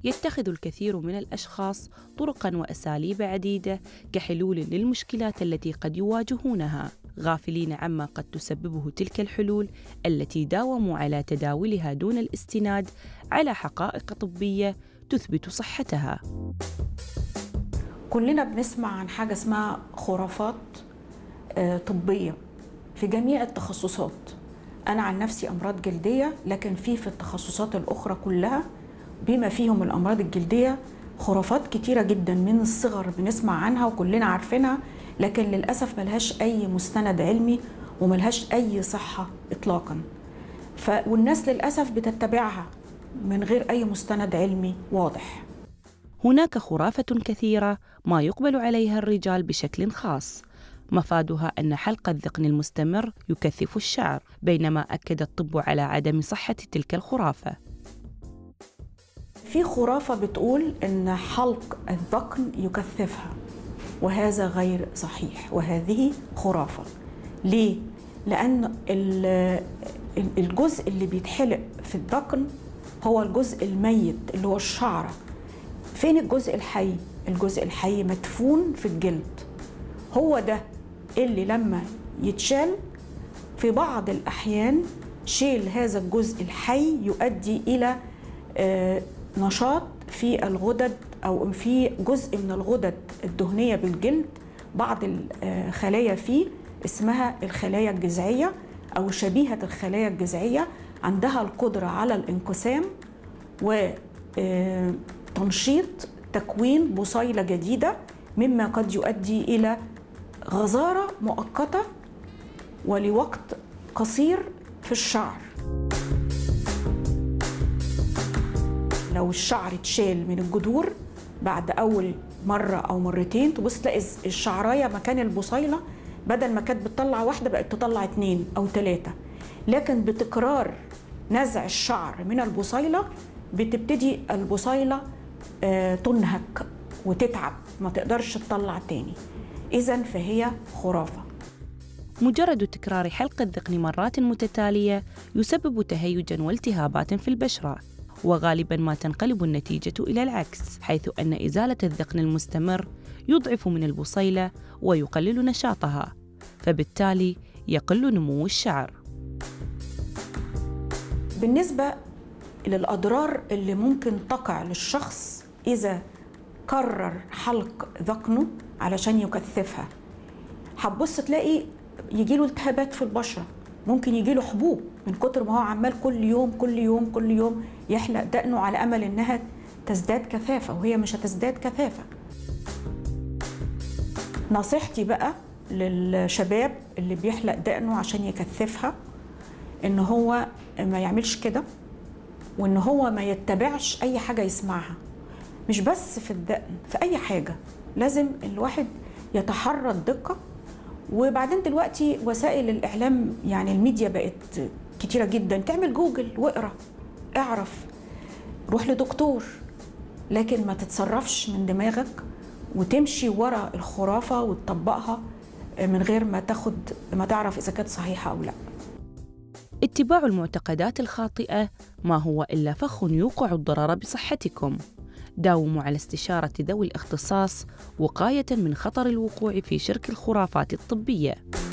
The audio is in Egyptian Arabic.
يتخذ الكثير من الأشخاص طرقا وأساليب عديدة كحلول للمشكلات التي قد يواجهونها غافلين عما قد تسببه تلك الحلول التي داوموا على تداولها دون الاستناد على حقائق طبية تثبت صحتها كلنا بنسمع عن حاجة اسمها خرافات آه، طبية في جميع التخصصات أنا عن نفسي أمراض جلدية لكن في في التخصصات الأخرى كلها بما فيهم الأمراض الجلدية خرافات كتيرة جدا من الصغر بنسمع عنها وكلنا عارفينها لكن للأسف ملهاش أي مستند علمي وملهاش أي صحة إطلاقا ف... والناس للأسف بتتبعها من غير أي مستند علمي واضح هناك خرافة كثيرة ما يقبل عليها الرجال بشكل خاص مفادها أن حلق الذقن المستمر يكثف الشعر بينما أكد الطب على عدم صحة تلك الخرافة في خرافة بتقول إن حلق الذقن يكثفها وهذا غير صحيح وهذه خرافة ليه؟ لأن ال- الجزء اللي بيتحلق في الذقن هو الجزء الميت اللي هو الشعرة فين الجزء الحي؟ الجزء الحي مدفون في الجلد هو ده اللي لما يتشال في بعض الأحيان شيل هذا الجزء الحي يؤدي إلى آه، نشاط في الغدد أو في جزء من الغدد الدهنية بالجلد بعض الخلايا فيه اسمها الخلايا الجذعية أو شبيهة الخلايا الجذعية عندها القدرة على الانقسام وتنشيط تكوين بصيلة جديدة مما قد يؤدي إلى غزارة مؤقتة ولوقت قصير في الشعر لو الشعر اتشال من الجذور بعد أول مرة أو مرتين تبص تلاقي الشعراية مكان البصيلة بدل ما كانت بتطلع واحدة بقت تطلع اتنين أو تلاتة لكن بتكرار نزع الشعر من البصيلة بتبتدي البصيلة آه، تنهك وتتعب ما تقدرش تطلع تاني إذا فهي خرافة مجرد تكرار حلق الذقن مرات متتالية يسبب تهيجا والتهابات في البشرة وغالبا ما تنقلب النتيجة إلى العكس حيث أن إزالة الذقن المستمر يضعف من البصيلة ويقلل نشاطها فبالتالي يقل نمو الشعر بالنسبة للأضرار اللي ممكن تقع للشخص إذا كرر حلق ذقنه علشان يكثفها هتبص تلاقي يجيله التهابات في البشرة ممكن يجيله حبوب من كتر ما هو عمال كل يوم كل يوم كل يوم يحلق دقنه على أمل إنها تزداد كثافة وهي مش هتزداد كثافة نصيحتي بقى للشباب اللي بيحلق دقنه عشان يكثفها ان هو ما يعملش كده وان هو ما يتبعش اي حاجه يسمعها مش بس في الدقن في اي حاجه لازم الواحد يتحرى الدقه وبعدين دلوقتي وسائل الاعلام يعني الميديا بقت كتيره جدا تعمل جوجل واقرا اعرف روح لدكتور لكن ما تتصرفش من دماغك وتمشي ورا الخرافه وتطبقها من غير ما تاخد ما تعرف اذا كانت صحيحه او لا اتباع المعتقدات الخاطئة ما هو إلا فخ يوقع الضرر بصحتكم داوموا على استشارة ذوي الاختصاص وقاية من خطر الوقوع في شرك الخرافات الطبية